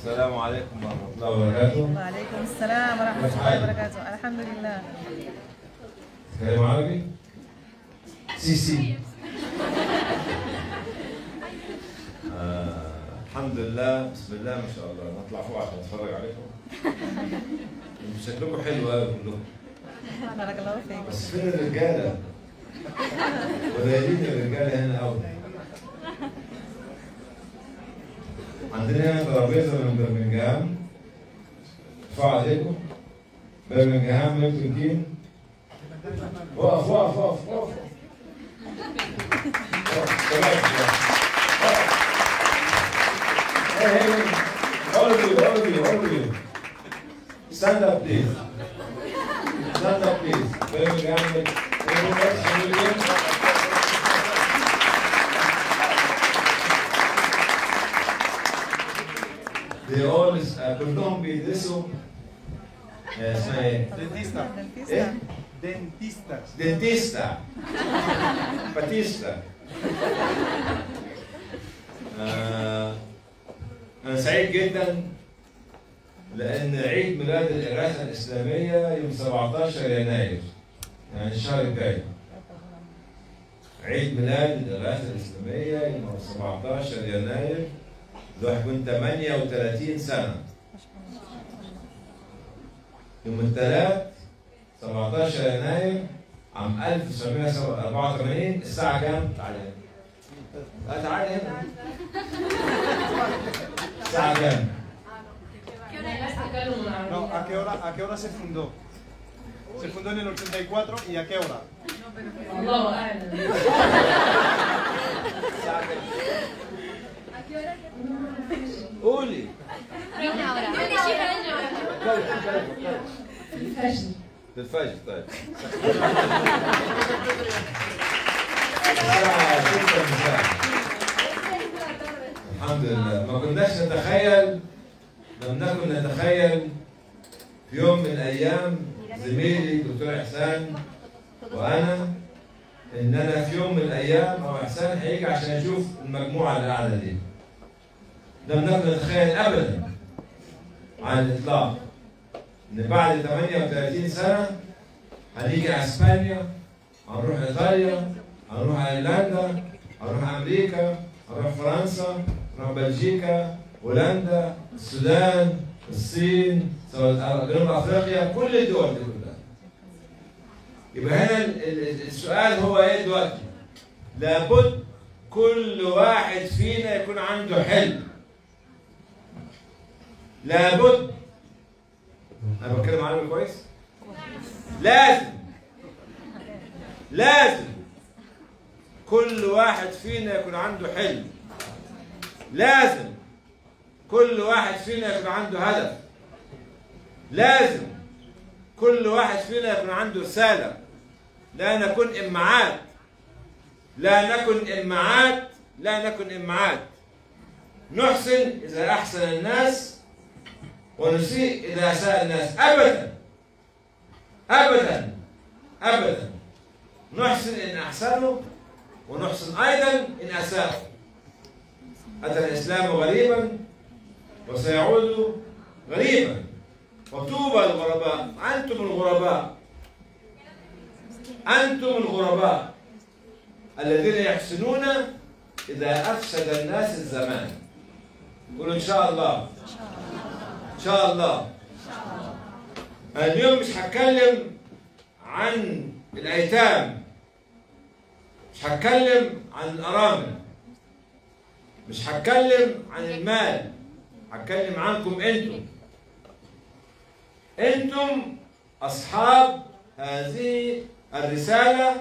السلام عليكم ورحمة الله وبركاته وعليكم السلام ورحمة الله وبركاته الحمد لله تتكلم عربي؟ سي سي آه الحمد لله بسم الله ما شاء الله نطلع فوق عشان نتفرج عليكم انتوا شكلكم حلو قوي كلكم بارك الله فيك بس فين الرجاله؟ قليلين الرجاله هنا قوي عندنا هنا ترابيزه من برمنجهام ارفعوا ايديكم برمنجهام ميلتون كين وقف وقف وقف وقف وقف. تمام، تمام. Hey, hey, hey. all of you, all of you, all of you. Stand up, please. Stand up, please. Birmingham, anyone else? Anyone? They all uh, كلهم بيدرسوا آه، اسمها ايه؟ Dentista. ايه؟ Dentistas. دنتيستا باتيستا آه، أنا سعيد جدا لأن عيد ميلاد الإغاثة الإسلامية يوم 17 يناير يعني الشهر الجاي عيد ميلاد الإغاثة الإسلامية يوم 17 يناير ده هيكون 38 سنة يوم الثلاث 17 يناير عام 1984 الساعة كام؟ تعالى هنا. لا تعالى هنا. الساعة كام؟ No, ¿a qué hora, a qué hora se fundó? Se fundó en el 84 y a qué hora? الله اعلم قولي. الفجر في الفجر طيب. الساعة 6 مساء. الحمد لله ما كناش نتخيل لم نكن نتخيل في يوم من الايام زميلي دكتور احسان وانا اننا في يوم من الايام او احسان هيجي عشان يشوف المجموعه اللي قاعده دي لم نكن نتخيل ابدا على الاطلاق ان بعد 38 سنه هنيجي اسبانيا هنروح ايطاليا هنروح ايرلندا هنروح امريكا هنروح فرنسا هنروح بلجيكا هولندا السودان الصين سواء جنوب افريقيا كل الدول دي كلها يبقى هنا ال- ال- السؤال هو ايه دلوقتي؟ لابد كل واحد فينا يكون عنده حلم لابد انا بتكلم عنه كويس؟ لازم لازم كل واحد فينا يكون عنده حلم لازم كل واحد فينا يكون عنده هدف لازم كل واحد فينا يكون عنده رسالة لا نكون إمعات لا نكن إمعات لا نكن إمعات نحسن إذا أحسن الناس ونسيء إذا أساء الناس أبدا أبدا أبدا نحسن إن أحسنوا ونحسن أيضا إن أساءوا أتى الإسلام غريبا وسيعود غريبا وطوبى للغرباء أنتم الغرباء أنتم الغرباء الذين يحسنون إذا أفسد الناس الزمان قولوا إن شاء الله إن شاء الله أنا اليوم مش هتكلم عن الأيتام مش هتكلم عن الأرامل مش هتكلم عن المال هتكلم عنكم انتم انتم اصحاب هذه الرساله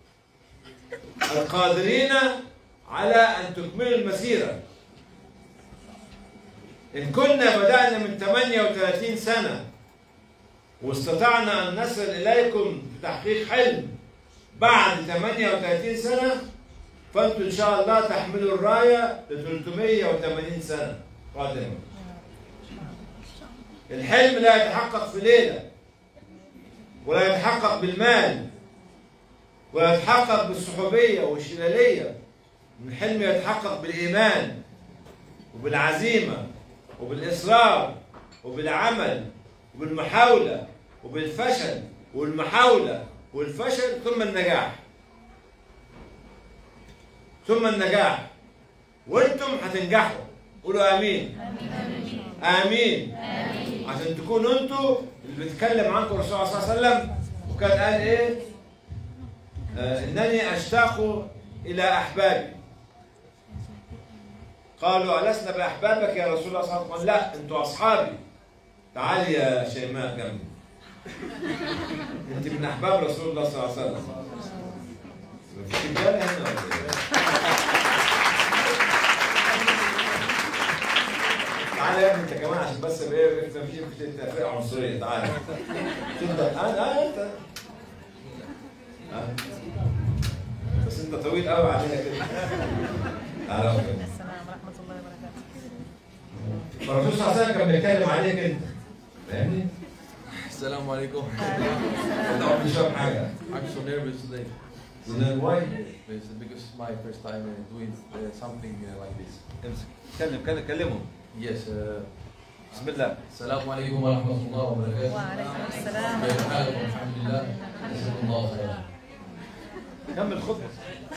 القادرين على ان تكملوا المسيره ان كنا بدانا من 38 سنه واستطعنا ان نصل اليكم بتحقيق حلم بعد 38 سنه فانتم ان شاء الله تحملوا الرايه ل 380 سنه قادمه. الحلم لا يتحقق في ليله ولا يتحقق بالمال ولا يتحقق بالصحوبيه والشلاليه الحلم يتحقق بالايمان وبالعزيمه وبالإصرار وبالعمل وبالمحاولة وبالفشل والمحاولة والفشل ثم النجاح ثم النجاح وانتم هتنجحوا قولوا امين امين عشان تكونوا انتوا اللي بيتكلم عنكم الرسول صلى الله عليه وسلم وكان قال ايه آه انني اشتاق الى احبابي قالوا ألسنا بأحبابك يا رسول الله صلى الله عليه وسلم لا أنتوا أصحابي تعالي يا شيماء جنبي أنت من أحباب رسول الله صلى الله عليه وسلم في رجالة هنا ولا إيه؟ تعالى يا ابني انت كمان عشان بس ايه في في تفرقه عنصريه تعالى انت انا انت آه. بس انت طويل قوي علينا كده تعالى يا أخويا. السلام ورحمة الله وبركاته فالرسول صلى الله عليه وسلم كان بيتكلم عليك انت فاهمني؟ Assalamu alaikum. انت ما مش فاهم حاجه I'm so nervous today. You know why? It's because it's my first time uh, doing uh, something uh, like this. امسك كلم كلم كلمهم Yes. Uh, بسم الله Assalamu alaikum wa rahmatullahi wa barakatuh. وعليكم السلام كيف حالكم؟ الحمد لله. جزاكم الله خيرا. كمل خطبه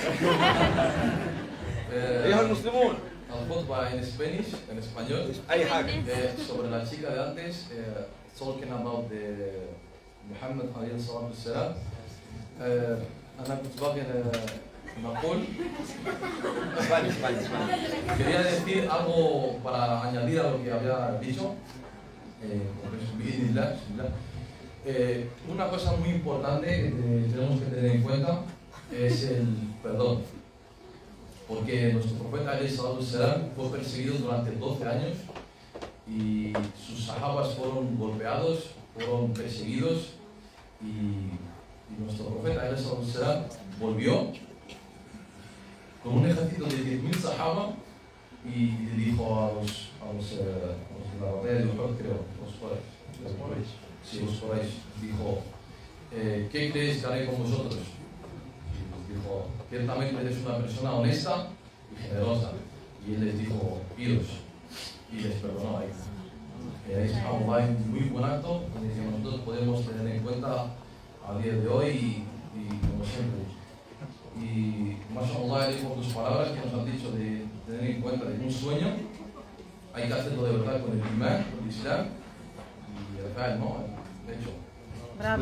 Uh, ايها المسلمون الخطبة en Spanish, en español, اي حاجه eh, sobre la chica de antes, eh, talking about the Muhammad عليه الصلاة والسلام. Uh, أنا كنت باغي uh, نقول اسباني اسباني اسباني Quería decir algo para añadir a lo que había dicho. Eh, porque es biidhnillah, bismillah. Eh, una cosa muy importante que te- tenemos que tener en cuenta es el perdón. Porque nuestro profeta alayhi salatu wassalam, fue perseguido durante 12 años y sus sahabas fueron golpeados, fueron perseguidos y, y nuestro profeta alayhi salatu wassalam, volvió con un ejército de 10.000 sahaba y le dijo a los, a los, eh, a los de la batalla de Uhud, creo, los Quraysh, los Quraysh, sí, los Quraysh, dijo, eh, ¿qué creéis que haré con vosotros? Y les dijo, ciertamente eres una persona honesta y generosa. Y él les dijo, iros, y les perdonó ahí. Eh, es un muy buen acto que nosotros podemos tener en cuenta a día de hoy y, y como siempre. Y mashallah Ali, por tus palabras que nos han dicho de tener en cuenta de un sueño, hay que hacerlo de verdad con el imán, con el islam y el real, ¿no? De hecho. برافو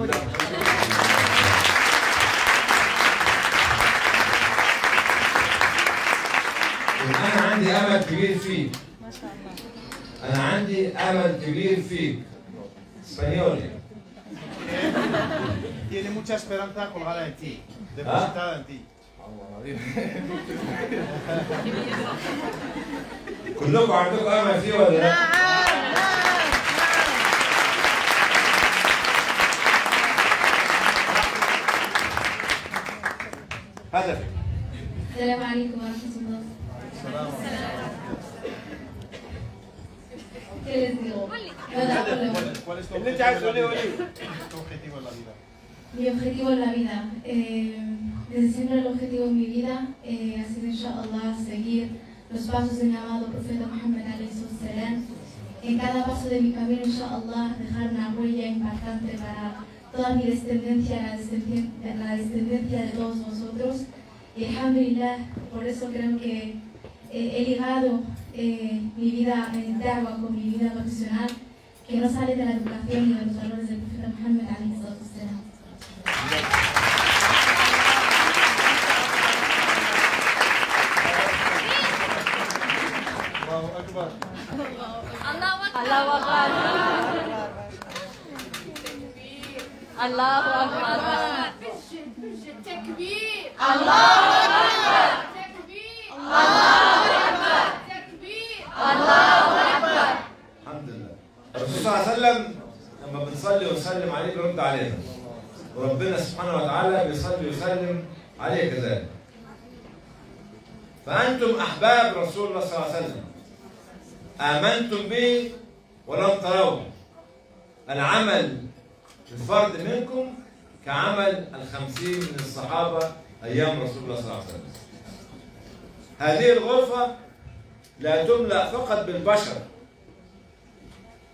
انا عندي امل كبير فيك ما شاء الله انا عندي امل كبير فيك اسبانيولي Tiene mucha esperanza colgada en ti, ¿Ah? depositada en ti. كلكم عندكم امل فيه ولا لا؟ هدفك السلام عليكم ورحمة الله. ¿Qué les digo? Nada, hola. ¿Cuál, cuál es tu اللي انت objetivo عايز en la تقوليه vida? قوليه Tu objetivo en la vida. Mi objetivo en la vida. eh, desde siempre el objetivo en mi vida eh, ha sido, inshallah, seguir los pasos de mi amado profeta Muhammad alayhi salam. En cada paso de mi camino, inshallah, dejar una huella impactante para toda mi descendencia, la descendencia, la descendencia de todos vosotros. Y alhamdulillah, por eso creo que eh, he ligado eh, mi vida en da'wah con mi vida profesional, que no sale de la educación y de los valores del profeta Muhammad alayhi salam. Allahu Akbar. Allahu Akbar. Allahu Akbar. تكبير Allahu Akbar. تكبير Allahu Akbar. تكبير Allahu Akbar. الحمد لله الرسول صلى الله عليه وسلم لما بنصلي ونسلم عليه بيرد علينا وربنا سبحانه وتعالى بيصلي ويسلم عليه كذلك فأنتم أحباب رسول الله صلى الله عليه وسلم آمنتم به ولم تروه العمل الفرد منكم كعمل الخمسين من الصحابة أيام رسول الله صلى الله عليه وسلم هذه الغرفة لا تملأ فقط بالبشر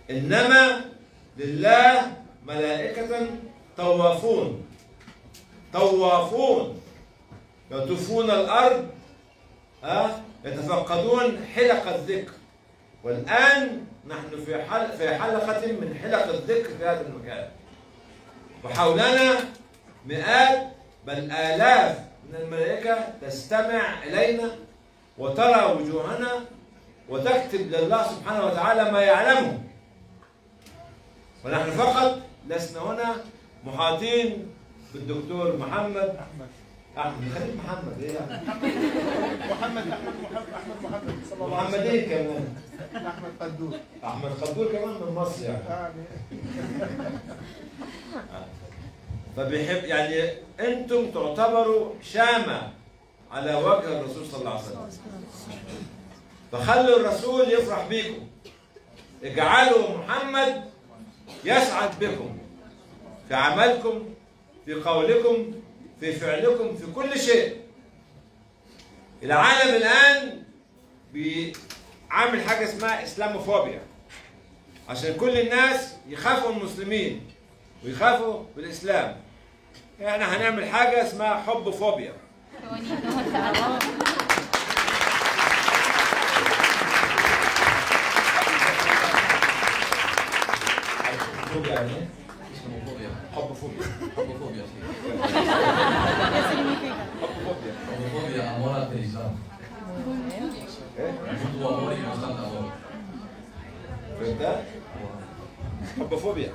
إنما لله ملائكة طوافون طوافون يطوفون الأرض ها يتفقدون حلق الذكر والآن نحن في حلقة في حلقة من حلق الذكر في هذا المكان وحولنا مئات بل آلاف من الملائكة تستمع إلينا وترى وجوهنا وتكتب لله سبحانه وتعالى ما يعلمه ونحن فقط لسنا هنا محاطين بالدكتور محمد احمد احمد خليك محمد ايه يعني؟ محمد احمد محمد احمد محمد صلى الله عليه محمد ايه كمان وسلم احمد قدور احمد خضور كمان من مصر يعني يعني فبيحب يعني انتم تعتبروا شامه على وجه الرسول صلى الله عليه وسلم فخلوا الرسول يفرح بيكم اجعلوا محمد يسعد بكم في عملكم في قولكم في فعلكم في كل شيء العالم الان بيعمل حاجه اسمها اسلاموفوبيا عشان كل الناس يخافوا من المسلمين ويخافوا بالاسلام احنا هنعمل حاجه اسمها حب فوبيا فوبيا يعني ايه؟ Islamofobia. حب فوبيا Homofobia, sí. ¿Qué significa? حب فوبيا Homofobia, amor al Islam. ايه؟ Mutuo amor y constante amor. فهمتها؟ حب فوبيا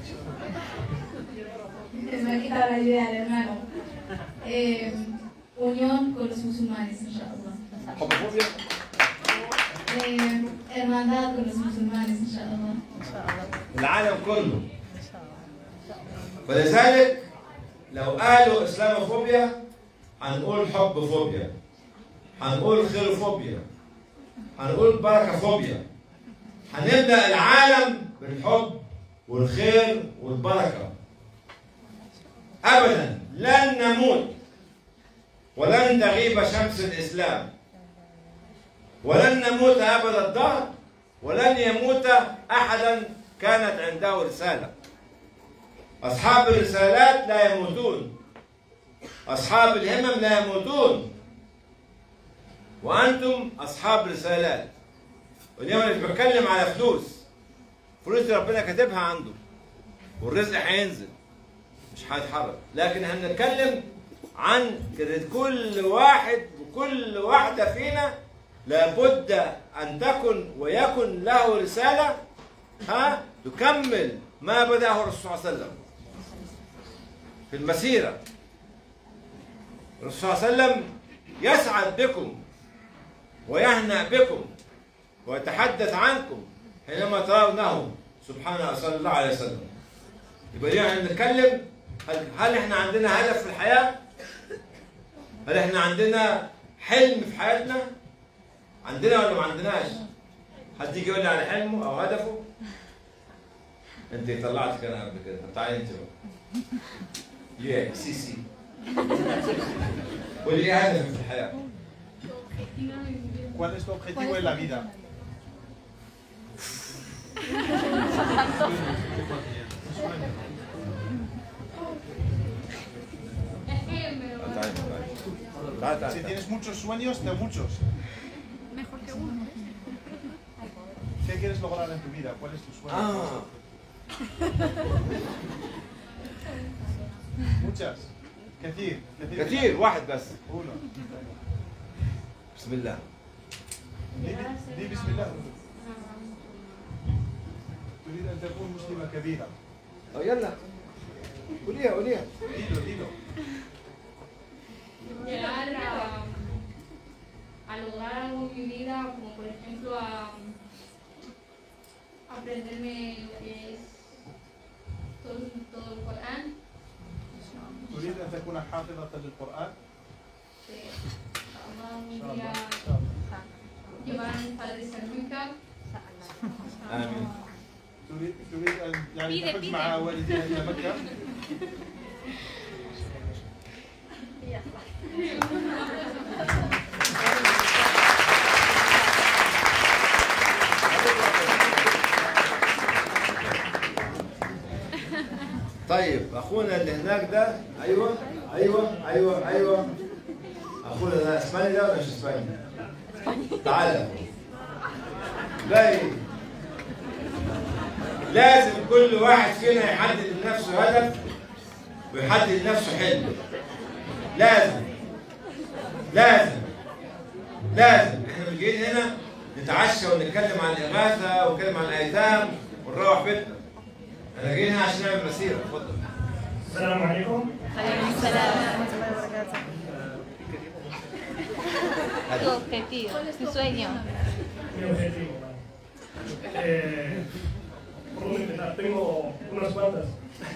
Se me ha quitado la idea, hermano. Eh, unión con los musulmanes, inshallah. حب فوبيا Eh, hermandad con los musulmanes, inshallah. إن شاء الله العالم كله إن شاء الله فلذلك لو قالوا اسلاموفوبيا هنقول حب فوبيا هنقول خير فوبيا هنقول بركه فوبيا هنبدا العالم بالحب والخير والبركه ابدا لن نموت ولن تغيب شمس الاسلام ولن نموت ابد الدهر ولن يموت احدا كانت عنده رساله أصحاب الرسالات لا يموتون أصحاب الهمم لا يموتون وأنتم أصحاب رسالات واليوم أنا مش بتكلم على فلوس فلوس دي ربنا كاتبها عنده والرزق هينزل مش هيتحرك لكن هنتكلم عن إن كل واحد وكل واحدة فينا لابد أن تكن ويكن له رسالة ها تكمل ما بدأه الرسول صلى الله عليه وسلم في المسيرة الرسول صلى الله عليه وسلم يسعد بكم ويهنأ بكم ويتحدث عنكم حينما ترونه سبحانه صلى الله عليه وسلم يبقى اليوم احنا بنتكلم هل, هل احنا عندنا هدف في الحياة؟ هل احنا عندنا حلم في حياتنا؟ عندنا ولا ما عندناش؟ حد يجي يقول لي على حلمه او هدفه؟ انت طلعت كلام قبل كده طب تعالي انت بقى يا سي سي قولي ايه هدفك في الحياه؟ ¿Cuál es tu objetivo en la vida? تعالي تعالي تعالي تعالي Si tienes muchos sueños, ten muchos. ¿Qué quieres lograr en tu vida? ¿Cuál es tu sueño? Ah. Muchas. كثير كثير كثير واحد بس Uno. بسم الله دي, دي بسم الله تريد أن تكون مسلمة كبيرة طب يلا قوليها قوليها dilo dilo Llegar a, a lograr algo en mi vida, como por ejemplo a aprenderme lo que es todo, todo el Corán, تريد أن تكون حافظة للقرآن que Allah إن un شاء الله día إن شاء الله. llevar a mis padres a Meca, امين تريد تريد أن يعني بيدك- تحج بيدك. مع والديها إلى مكة اخونا اللي هناك ده ايوه ايوه ايوه ايوه اخونا ده اسباني ده ولا مش اسباني؟ تعالى باقي لازم كل واحد فينا يحدد لنفسه هدف ويحدد لنفسه حلم لازم لازم لازم احنا مش جايين هنا نتعشى ونتكلم عن الاغاثه ونتكلم عن الايتام ونروح بيتنا احنا جايين هنا عشان نعمل مسيره اتفضل السلام عليكم Tu objetivo, tu sueño. mi objetivo. Eh, ¿Por dónde empezar? Tengo unas cuantas.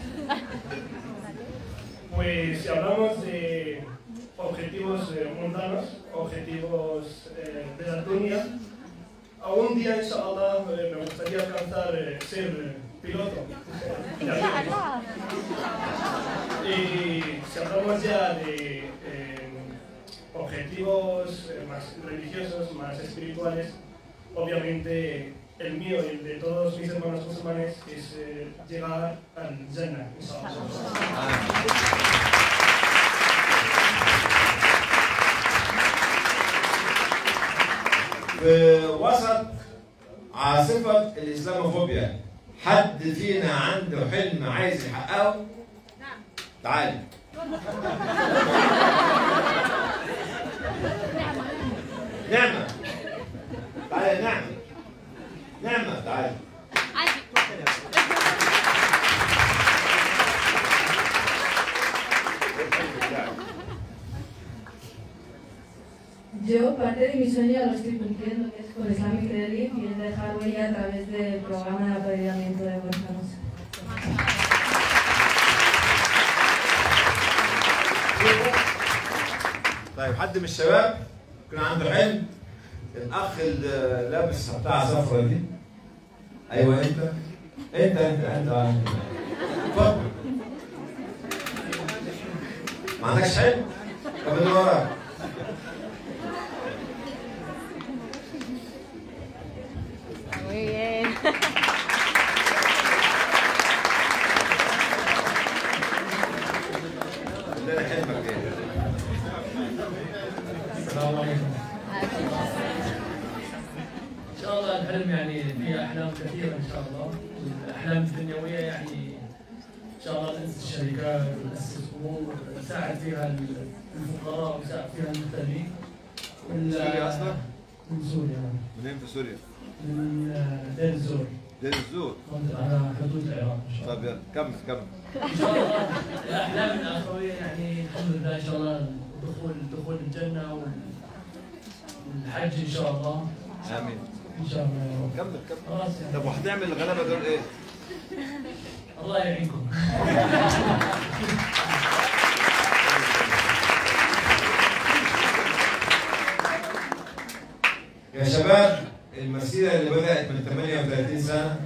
Pues si hablamos de objetivos eh, mundanos, objetivos eh, de la dunya, algún día, inshallah, eh, me gustaría alcanzar eh, ser eh, piloto. de avión. Y si hablamos ya de eh, objetivos eh, más religiosos, más espirituales, obviamente el mío y el de todos mis hermanos musulmanes es eh, llegar al Jannah, inshallah. في وسط عاصفة الإسلاموفوبيا حد فينا عنده حلم عايز يحققه؟ نعم تعالي نعمة تعالي نعمة نعمة تعالي Yo parte de mi sueño ya lo estoy cumpliendo, que es con Islamic Relief y es dejar huella a través del programa de apedreamiento de huérfanos. طيب حد من الشباب كان عنده حلم الاخ اللي لابس بتاع صفرة دي ايوه انت انت انت انت آه. اتفضل ما عندكش حلم؟ طب اللي وراك Muy bien. عندنا حلمك ايه؟ السلام عليكم. ان شاء الله الحلم يعني فيه احلام كثيره ان شاء الله الاحلام الدنيويه يعني ان شاء الله نأسس شركات ونأسس امور نساعد فيها الفقراء ونساعد فيها المحتاجين وال- سوريا أصلاً؟ من سوريا نعم. منين في سوريا؟ من آه، دير الزور دير الزور منطقة على حدود العراق ان شاء الله طب يلا كمل كمل ان شاء الله الاحلام الاخرويه يعني الحمد لله ان شاء الله دخول دخول الجنه وال- والحج ان شاء الله امين ان شاء الله يا رب كمل كمل خلاص يعني طب وهتعمل الغلبه دول ايه؟ الله يعينكم يا شباب المسيرة اللي بدأت من 38 سنة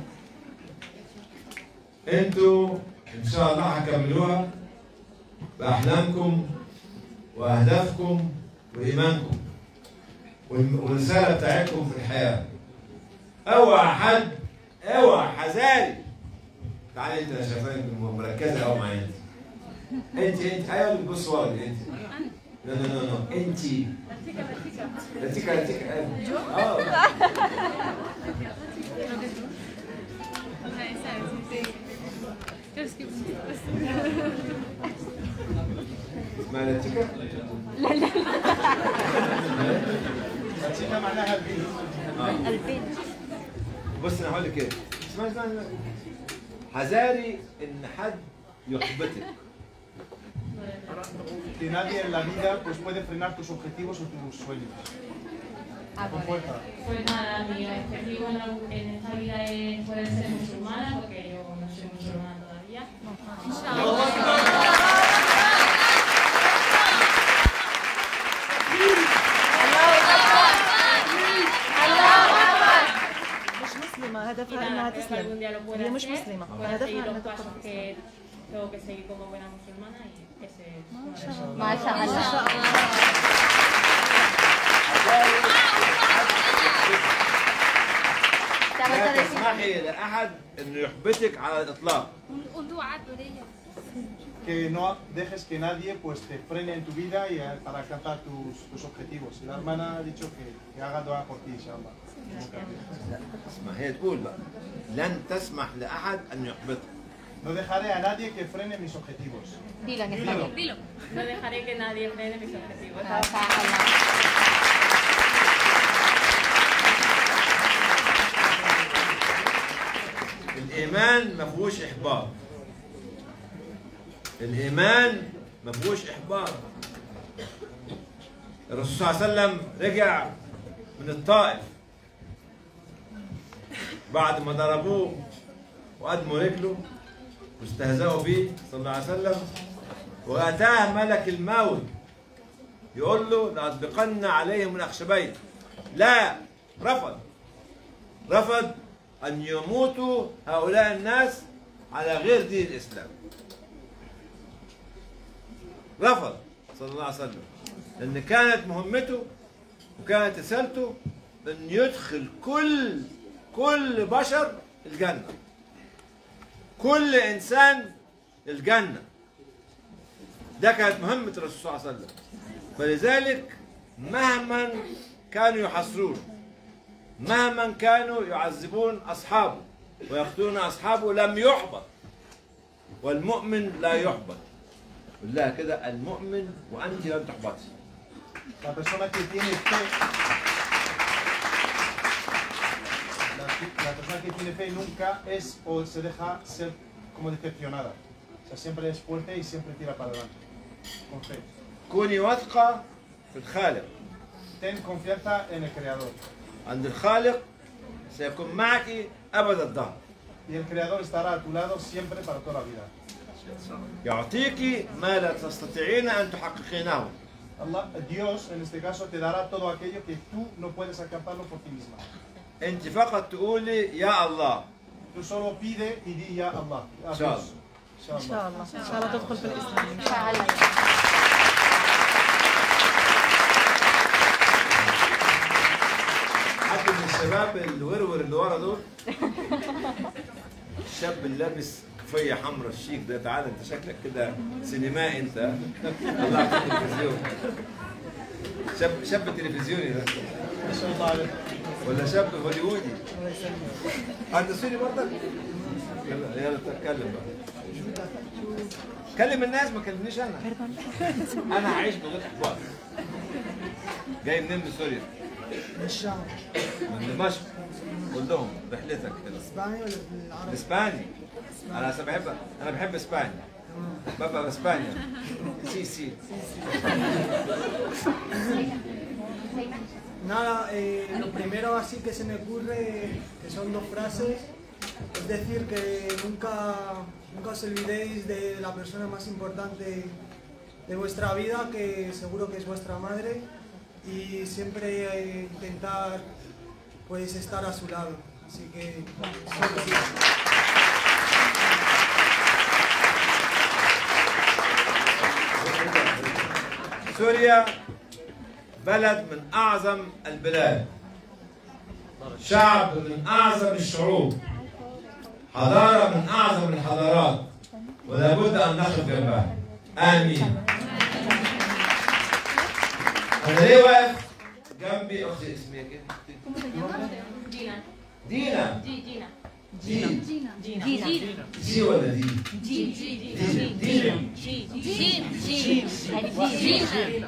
انتوا ان شاء الله هكملوها بأحلامكم وأهدافكم وإيمانكم والم- والرسالة بتاعتكم في الحياة اوعى حد اوعى حذاري تعالي انت يا شفايف مركزة قوي معايا انت انت انت ايوه اللي بتبص ورا دي، انت لا لا لا لا انت لاتيكا لاتيكا اه اسمها لاتيكا لاتيكا معناها البنت آه. البنت بص انا هقول لك ايه اسمعي اسمعي اسمعي. حذاري ان حد يحبطك Que nadie en la vida pues, puede frenar tus objetivos o tus sueños. Con fuerza. Pues nada, mi objetivo en, la- en esta vida es poder ser musulmana, porque yo no soy musulmana todavía. مش مسلمة Y هدفها nada, انها espero que algún تسلم día lo pueda هي مش hacer, مسلمة pueda هدفها seguir انها los تبقى pasos que tengo que seguir como buena musulmana y ese es uno de esos. ما شاء الله لا تسمحي لاحد انه يحبطك على الاطلاق un dua دولية que no dejes que nadie pues te frene en tu vida y eh, para alcanzar tus, tus objetivos. Y la hermana ha dicho que, que haga dua por ti, inshallah. اسمع هي تقول بقى لن تسمح لاحد ان يحبطك No dejaré a nadie que frene mis objetivos. Dilo en Dilo. español. Dilo. No dejaré que nadie frene mis objetivos. الايمان ما فيهوش احباط الايمان ما فيهوش احباط الرسول صلى الله عليه وسلم رجع من الطائف بعد ما ضربوه وقدموا رجله واستهزأوا به صلى الله عليه وسلم وأتاه ملك الموت يقول له لأطبقن عليهم الأخشبين لا رفض رفض أن يموتوا هؤلاء الناس على غير دين الإسلام رفض صلى الله عليه وسلم لأن كانت مهمته وكانت رسالته أن يدخل كل كل بشر الجنة كل إنسان الجنة ده كانت مهمة الرسول صلى الله عليه وسلم فلذلك مهما كانوا يحصرون مهما كانوا يعذبون أصحابه ويقتلون أصحابه لم يحبط والمؤمن لا يحبط قل لها كده المؤمن وأنت لن تحبطي La persona que tiene fe, la, la persona que tiene fe nunca es o se deja ser como decepcionada. O sea, siempre es fuerte y siempre tira para adelante. Con fe. كوني واثقة في الخالق Ten confianza en el Creador. عند الخالق سيكون معك أبد الدهر Y el Creador estará a tu lado siempre para toda la vida. يعطيك ما لا تستطيعين أن تحققينه Allah, Dios, en este caso, te dará todo aquello que tú no puedes alcanzarlo por ti misma. أنت فقط تقولي يا الله Tú solo pide y di ya Allah. a إن شاء Dios. الله ان شاء الله ان شاء الله تدخل في الاسلام ان شاء الله حد من الشباب الورور اللي ورا دول الشاب اللي لابس كفيه حمراء الشيك ده تعالى انت شكلك كده سينمائي انت طلعت في التلفزيون شاب شاب تلفزيوني ده ما شاء الله عليك. ولا شاب هوليوودي انت سوري برضك يلا يلا تتكلم بقى كلم الناس ما كلمنيش انا انا هعيش من غير احباط جاي منين من سوريا؟ من الشام من دمشق قول لهم رحلتك كده اسباني ولا بالعربي؟ اسباني انا أصلاً بحب انا بحب اسبانيا ببقى باسبانيا سي سي Nada, eh, lo primero así que se me ocurre, que son dos frases, es decir, que nunca, nunca os olvidéis de la persona más importante de vuestra vida, que seguro que es vuestra madre, y siempre eh, intentar pues estar a su lado. Así que... سوريا بلد من اعظم البلاد شعب من اعظم الشعوب حضاره من اعظم الحضارات ولا بد ان نقف جنبها امين انا ليه واقف جنبي اختي اسمها ايه Gina. دينا G- Gina. دي Gina. Gina. دي ولا دي G- G- دينا G- دينا Jim, Jim, Jim.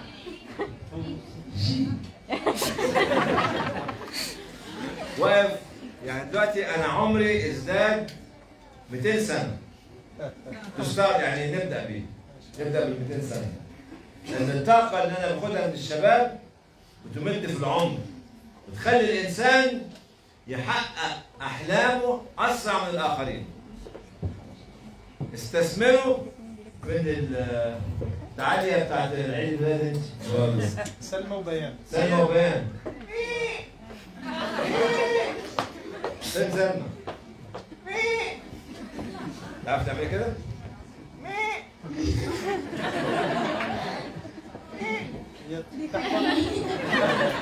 واقف يعني دلوقتي انا عمري ازداد 200 سنه تستار يعني نبدا بيه نبدا بال 200 سنه لان الطاقه اللي انا باخدها من الشباب بتمد في العمر بتخلي الانسان يحقق احلامه اسرع من الاخرين استثمروا من ال- التعاليه بتاعت العيد الميلاد انت سلمى وبيان سلمى وبيان فين سلمى؟ تعرف تعمل كده؟ هي تحفظ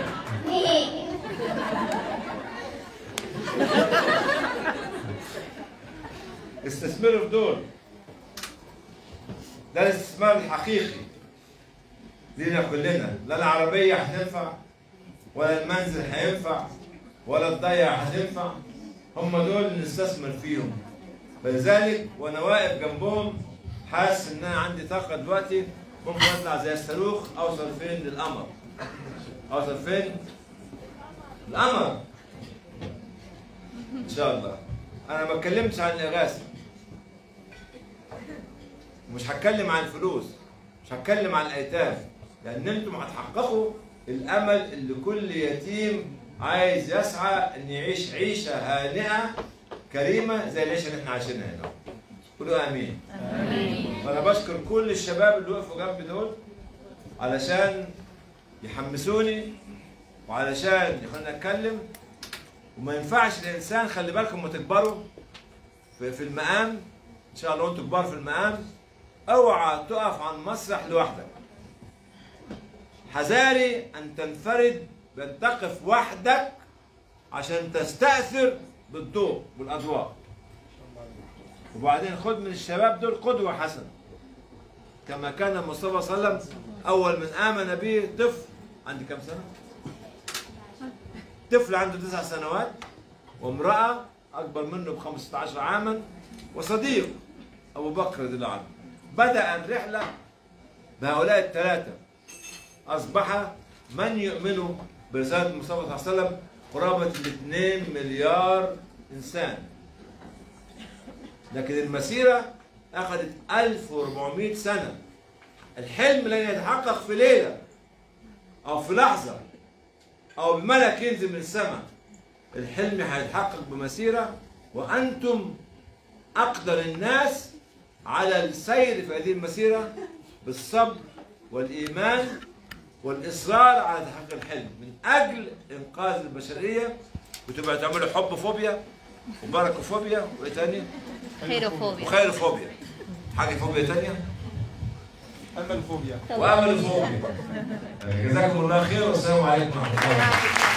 استثمروا في دول ده الاستثمار الحقيقي لينا كلنا لا العربية هتنفع ولا المنزل هينفع ولا الضيعة هتنفع هم دول اللي نستثمر فيهم فلذلك وانا واقف جنبهم حاسس ان انا عندي طاقة دلوقتي ممكن اطلع زي الصاروخ اوصل فين للقمر اوصل فين؟ القمر ان شاء الله انا ما اتكلمتش عن الاغاثه مش هتكلم عن الفلوس مش هتكلم عن الايتام لان انتم هتحققوا الامل اللي كل يتيم عايز يسعى ان يعيش عيشه هانئه كريمه زي العيشه اللي احنا عايشينها هنا قولوا امين آمين. وانا بشكر كل الشباب اللي وقفوا جنبي دول علشان يحمسوني وعلشان يخلوني اتكلم وما ينفعش الانسان خلي بالكم لما تكبروا في, في المقام ان شاء الله وانتوا كبار في المقام اوعى تقف عن مسرح لوحدك حذاري ان تنفرد بان تقف وحدك عشان تستاثر بالضوء والاضواء وبعدين خد من الشباب دول قدوه حسنه كما كان المصطفى صلى الله عليه وسلم اول من امن به طفل عندي كم سنه؟ طفل عنده تسع سنوات وامراه اكبر منه ب 15 عاما وصديق ابو بكر رضي الله عنه بدا الرحله بهؤلاء الثلاثه اصبح من يؤمن برساله المصطفى صلى الله عليه وسلم قرابه ال 2 مليار انسان لكن المسيره اخذت 1400 سنه الحلم لن يتحقق في ليله او في لحظه او بملك ينزل من السماء الحلم هيتحقق بمسيره وانتم اقدر الناس على السير في هذه المسيره بالصبر والايمان والاصرار على تحقيق الحلم من اجل انقاذ البشريه وتبقى تعملوا حب فوبيا وبركوفوبيا وايه تاني؟ خيروفوبيا. وخيروفوبيا حاجه فوبيا تانيه؟ امل فوبيا وامل فوبيا جزاكم الله خير والسلام عليكم ورحمه الله وبركاته